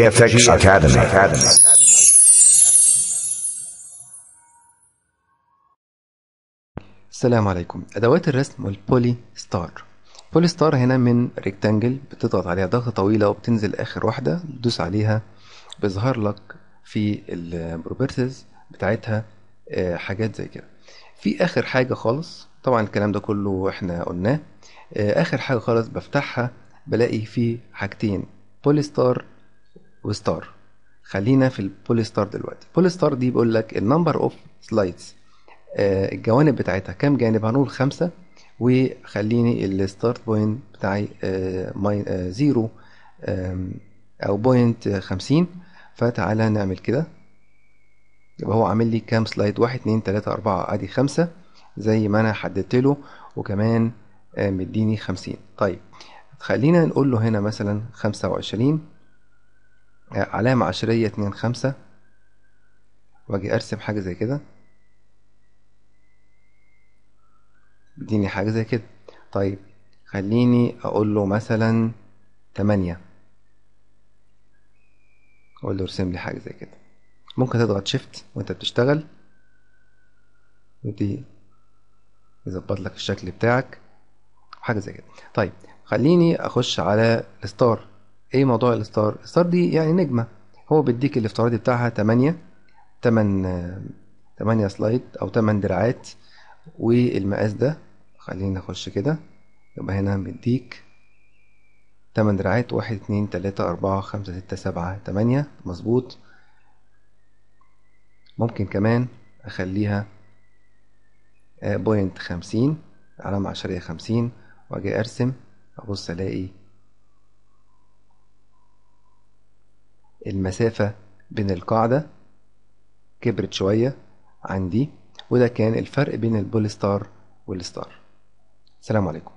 GFX Academy. Academy. السلام عليكم ادوات الرسم والبولي ستار بولي ستار هنا من ريكتانجل بتضغط عليها ضغطه طويله وبتنزل اخر واحده تدوس عليها بيظهر لك في البروبرتيز بتاعتها آه، حاجات زي كده في اخر حاجه خالص طبعا الكلام ده كله احنا قلناه آه، اخر حاجه خالص بفتحها بلاقي في حاجتين بولي ستار وستار خلينا في البولي ستار دلوقتي البولي ستار دي بيقول لك النمبر اوف سلايدز الجوانب بتاعتها كام جانب هنقول خمسة وخليني الستارت بوينت بتاعي آه، ماي- آه، زيرو آم، او بوينت خمسين فتعالى نعمل كده يبقى هو عامل لي كام سلايد واحد اتنين تلاتة اربعة ادي خمسة زي ما انا حددت له وكمان آه، مديني خمسين طيب خلينا نقول له هنا مثلا خمسة وعشرين آه، علامة عشرية اتنين خمسة واجي ارسم حاجة زي كده اديني حاجة زي كده طيب خليني اقول له مثلا تمانية اقول له ارسم لي حاجة زي كده ممكن تضغط شيفت وانت بتشتغل ودي يظبط لك الشكل بتاعك حاجة زي كده طيب خليني اخش على الستار ايه موضوع الستار الستار دي يعني نجمة هو بيديك الافتراضي بتاعها تمانية تمن آه، تمانية سلايد او تمن دراعات والمقاس ده خلينا نخش كده يبقى هنا مديك تمن دراعات واحد اتنين تلاتة أربعة خمسة ستة سبعة تمانية مظبوط ممكن كمان أخليها آه، بوينت خمسين علامة عشرية خمسين وأجي أرسم أبص ألاقي المسافة بين القاعدة كبرت شوية عندي وده كان الفرق بين البوليستار والستار السلام عليكم